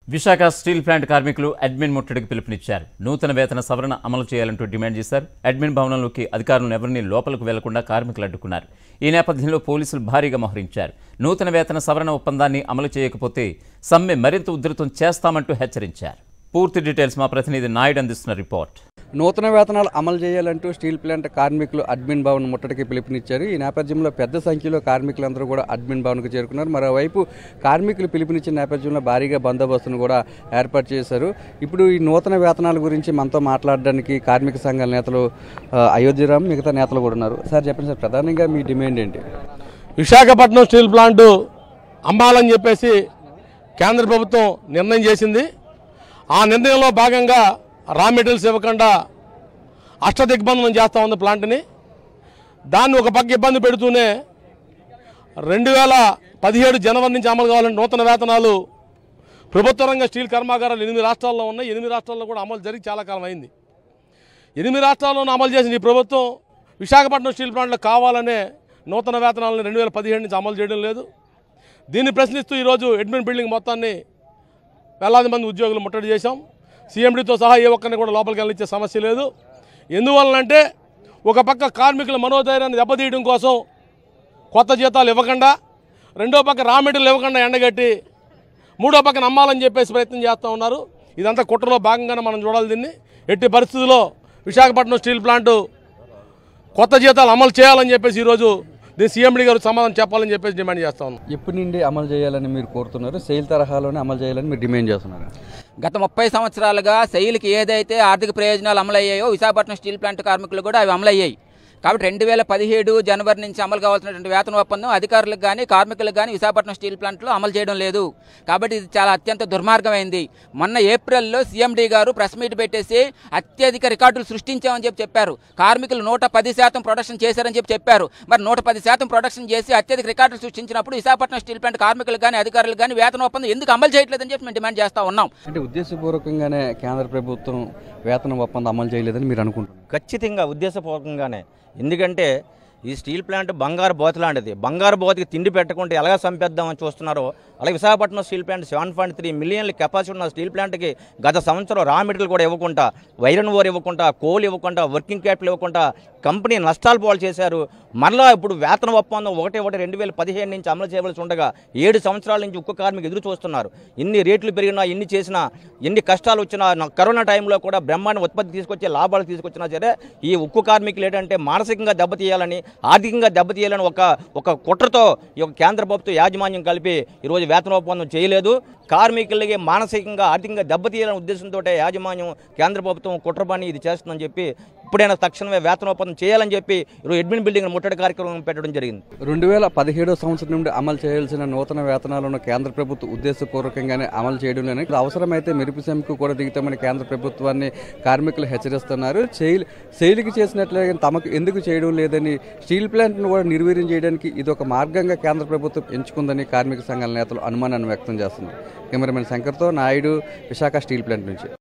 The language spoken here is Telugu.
విశాఖ స్టీల్ ప్లాంట్ కార్మికులు అడ్మిన్ ముట్టడికి పిలుపునిచ్చారు నూతన వేతన సవరణ అమలు చేయాలంటూ డిమాండ్ చేశారు అడ్మిన్ భవనంలోకి అధికారులను ఎవరిని లోపలకు వెళ్లకుండా కార్మికులు అడ్డుకున్నారు ఈ నేపథ్యంలో పోలీసులు భారీగా మోహరించారు నూతన వేతన సవరణ ఒప్పందాన్ని అమలు చేయకపోతే సమ్మె మరింత ఉధృతం చేస్తామంటూ హెచ్చరించారు పూర్తి డీటెయిల్స్ మా ప్రతినిధి నాయుడు అందిస్తున్న రిపోర్ట్ నూతన వేతనాలు అమలు చేయాలంటూ స్టీల్ ప్లాంట్ కార్మికులు అడ్మిన్ భవన్ ముట్టడికి పిలుపునిచ్చారు ఈ నేపథ్యంలో పెద్ద సంఖ్యలో కార్మికులందరూ కూడా అడ్మిన్ భవన్కు చేరుకున్నారు మరోవైపు కార్మికులు పిలుపునిచ్చిన నేపథ్యంలో భారీగా బందోబస్తును కూడా ఏర్పాటు చేశారు ఇప్పుడు ఈ నూతన వేతనాల గురించి మనతో మాట్లాడడానికి కార్మిక సంఘాల నేతలు ఆ, అయోధ్యరామ్ మిగతా నేతలు కూడా ఉన్నారు సార్ చెప్పండి సార్ ప్రధానంగా మీ డిమాండ్ ఏంటి విశాఖపట్నం స్టీల్ ప్లాంట్ అమ్మాలని చెప్పేసి కేంద్ర ప్రభుత్వం నిర్ణయం చేసింది ఆ నిర్ణయంలో భాగంగా రా మెటీరియల్స్ ఇవ్వకుండా అష్టదిగ్బంధనం చేస్తూ ఉంది ప్లాంట్ని దాన్ని ఒక పక్క ఇబ్బంది పెడుతూనే రెండు వేల పదిహేడు జనవరి నుంచి అమలు కావాలని నూతన వేతనాలు ప్రభుత్వ రంగ స్టీల్ కర్మాగారాలు ఎనిమిది రాష్ట్రాల్లో ఉన్నాయి ఎనిమిది రాష్ట్రాల్లో కూడా అమలు జరిగి చాలా కాలం అయింది ఎనిమిది రాష్ట్రాల్లోనూ అమలు చేసిన ఈ ప్రభుత్వం విశాఖపట్నం స్టీల్ ప్లాంట్లో కావాలనే నూతన వేతనాలను రెండు వేల పదిహేడు నుంచి అమలు చేయడం లేదు దీన్ని ప్రశ్నిస్తూ ఈరోజు అడ్మిన్ బిల్డింగ్ మొత్తాన్ని వేలాది మంది ఉద్యోగులు ముట్టడి చేశాం సీఎండీతో సహా ఏ ఒక్కరిని కూడా లోపలికి వెళ్ళించే సమస్య లేదు ఎందువలనంటే ఒక పక్క కార్మికుల మనోధైర్యాన్ని దెబ్బతీయడం కోసం కొత్త జీతాలు ఇవ్వకుండా రెండో పక్క రా మెటీరియల్ ఇవ్వకుండా ఎండగట్టి మూడో పక్కన అమ్మాలని చెప్పేసి ప్రయత్నం చేస్తూ ఉన్నారు ఇదంతా కుట్రలో భాగంగానే మనం చూడాలి దీన్ని ఎట్టి పరిస్థితుల్లో విశాఖపట్నం స్టీల్ ప్లాంటు కొత్త జీతాలు అమలు చేయాలని చెప్పేసి ఈరోజు దీని సీఎండీ గారు సమాధానం చెప్పాలని చెప్పేసి డిమాండ్ చేస్తా ఉన్నాం ఎప్పటి నుండి అమలు చేయాలని మీరు కోరుతున్నారు సెయిల్ తరహాలోనే అమలు చేయాలని మీరు డిమాండ్ చేస్తున్నారు గత ముప్పై సంవత్సరాలుగా శైలికి ఏదైతే ఆర్థిక ప్రయోజనాలు అమలయ్యాయో విశాఖపట్నం స్టీల్ ప్లాంట్ కార్మికులు కూడా అవి అమలయ్యాయి కాబట్టి రెండు వేల పదిహేడు జనవరి నుంచి అమలు కావాల్సినటువంటి వేతన ఒప్పందం అధికారులకు కానీ కార్మికులకు కానీ విశాఖపట్నం స్టీల్ ప్లాంట్లో అమలు చేయడం లేదు కాబట్టి ఇది చాలా అత్యంత దుర్మార్గమైంది మొన్న ఏప్రిల్లో సీఎండీ గారు ప్రెస్ మీట్ పెట్టేసి అత్యధిక రికార్డులు సృష్టించామని చెప్పి చెప్పారు కార్మికులు నూట పది శాతం ప్రొడక్షన్ చేశారని చెప్పి చెప్పారు మరి నూట పది శాతం ప్రొడక్షన్ చేసి అత్యధిక రికార్డులు సృష్టించినప్పుడు విశాఖపట్నం స్టీల్ ప్లాంట్ కార్మికులకు కానీ అధికారులకు కానీ వేతన ఒప్పందం ఎందుకు అమలు చేయట్లేదని చెప్పి మేము డిమాండ్ చేస్తా ఉన్నాం అంటే ఉద్దేశపూర్వకంగానే కేంద్ర ప్రభుత్వం వేతన ఒప్పందం అమలు చేయలేదని మీరు అనుకుంటున్నారు ఖచ్చితంగా ఉద్దేశపూర్వకంగానే ఎందుకంటే ఈ స్టీల్ ప్లాంట్ బంగారు బోత లాంటిది బంగారు బోతకి తిండి పెట్టకుండా ఎలాగ సంపేద్దామని చూస్తున్నారో అలాగే Visakhapatnam steel plant seven point three మిలియన్ల కెపాసిటీ ఉన్న స్టీల్ ప్లాంట్కి గత సంవత్సరం రా మెటీరియల్ కూడా ఇవ్వకుండా వైరన్ ఓర్ ఇవ్వకుండా కోల్ ఇవ్వకుండా వర్కింగ్ క్యాపిటల్ ఇవ్వకుండా కంపెనీ నష్టాలు పాలు చేశారు మరలా ఇప్పుడు వేతన ఒప్పందం ఒకటి ఒకటి రెండు వేల పదిహేను నుంచి అమలు చేయవలసి ఉండగా ఏడు సంవత్సరాల నుంచి ఉక్కు కార్మికులు ఎదురు చూస్తున్నారు ఇన్ని రేట్లు పెరిగినా ఎన్ని చేసినా ఎన్ని కష్టాలు వచ్చినా నా- కరోనా టైంలో కూడా బ్రహ్మాండ ఉత్పత్తి తీసుకొచ్చే లాభాలు తీసుకొచ్చినా సరే ఈ ఉక్కు కార్మికులు ఏంటంటే మానసికంగా దెబ్బతీయాలని ఆర్థికంగా దెబ్బతీయాలని ఒక ఒక కుట్రతో ఈ యొక్క కేంద్ర ప్రభుత్వ యాజమాన్యం కలిపి ఈరోజు వేతన ఒప్పందం చేయలేదు కార్మికులకి మానసికంగా ఆర్థికంగా దెబ్బతీయాలనే ఉద్దేశంతో యాజమాన్యం కేంద్ర ప్రభుత్వం కుట్ర పని ఇది చేస్తుందని చెప్పి ఇప్పుడైనా తక్షణమే వేతన ఒప్పందం చేయాలని చెప్పి ఈరోజు అడ్మిన్ బిల్డింగ్ ముట్టడి కార్యక్రమం పెట్టడం జరిగింది రెండు వేల పదిహేడో సంవత్సరం నుండి అమలు చేయాల్సిన నూతన వేతనాలను కేంద్ర ప్రభుత్వం ఉద్దేశపూర్వకంగానే అమలు చేయడం లేని అవసరమైతే మెరుపు సెంకు కూడా దిగుతామని కేంద్ర ప్రభుత్వాన్ని కార్మికులు హెచ్చరిస్తున్నారు సెయిల్ సెయిల్కి చేసినట్లే తమకు ఎందుకు చేయడం లేదని స్టీల్ ప్లాంట్ను కూడా నిర్వీర్యం చేయడానికి ఇది ఒక మార్గంగా కేంద్ర ప్రభుత్వం ఎంచుకుందని కార్మిక సంఘాల నేతలు అనుమానాన్ని వ్యక్తం చేస్తున్నారు కెమెరామెన్ శంకర్తో నాయుడు విశాఖ స్టీల్ ప్లాంట్ నుంచి